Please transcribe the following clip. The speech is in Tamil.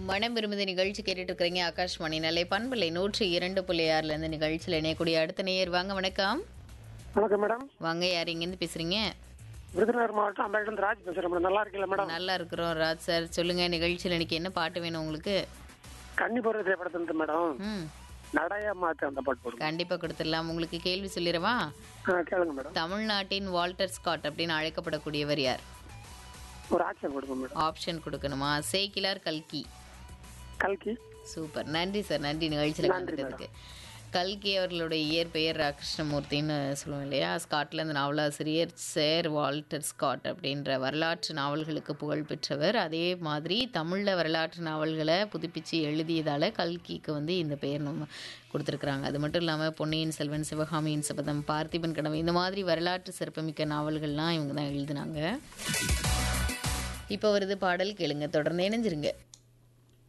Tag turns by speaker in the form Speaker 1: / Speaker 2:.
Speaker 1: மனம் விரும்புத நிகழ்ச்சி கேட்டுட்டு இருக்கிறீங்க ஆகாஷ்வாணி நிலை பண்பலை நூற்றி இரண்டு புள்ளி ஆறுல இருந்து நிகழ்ச்சியில் இணையக்கூடிய அடுத்த நேயர் வாங்க வணக்கம்
Speaker 2: வணக்கம் மேடம்
Speaker 1: வாங்க யார் இங்கேருந்து பேசுறீங்க
Speaker 2: விருதுநகர் மாவட்டம் அம்பேட்கர் ராஜ் பேசுறேன் மேடம் நல்லா இருக்கீங்களா மேடம்
Speaker 1: நல்லா இருக்கிறோம் ராஜ் சார் சொல்லுங்க நிகழ்ச்சியில் இன்னைக்கு என்ன பாட்டு வேணும் உங்களுக்கு
Speaker 2: கன்னி போற திரைப்படத்துல மேடம்
Speaker 1: ம்
Speaker 2: நடைய மாத்து அந்த பாட்டு போடுங்க
Speaker 1: கண்டிப்பா கொடுத்துடலாம் உங்களுக்கு கேள்வி சொல்லிடவா
Speaker 2: ஆ, கேளுங்க மேடம்
Speaker 1: தமிழ்நாட்டின் வால்டர் ஸ்காட் அப்படின்னு அழைக்கப்படக்கூடியவர் யார்
Speaker 2: ஒரு ஆக்ஷன் கொடுங்க மேடம்
Speaker 1: ஆப்ஷன் கொடுக்கணுமா சேக்கிலார் கல்கி
Speaker 2: கல்கி
Speaker 1: சூப்பர் நன்றி சார் நன்றி நிகழ்ச்சியில்
Speaker 2: நன்றி
Speaker 1: கலந்துக்கிறதுக்கு கல்கி அவர்களுடைய இயற்பெயர் ராகிருஷ்ணமூர்த்தின்னு சொல்லுவோம் இல்லையா ஸ்காட்லாந்து நாவலாசிரியர் சேர் வால்டர் ஸ்காட் அப்படின்ற வரலாற்று நாவல்களுக்கு புகழ் பெற்றவர் அதே மாதிரி தமிழில் வரலாற்று நாவல்களை புதுப்பிச்சு எழுதியதால் கல்கிக்கு வந்து இந்த பெயர் நம்ம கொடுத்துருக்குறாங்க அது மட்டும் இல்லாமல் பொன்னியின் செல்வன் சிவகாமியின் சபதம் பார்த்திபன் கனவு இந்த மாதிரி வரலாற்று சிறப்புமிக்க நாவல்கள்லாம் இவங்க தான் எழுதினாங்க இப்போ வருது பாடல் கேளுங்க தொடர்ந்து இணைஞ்சிருங்க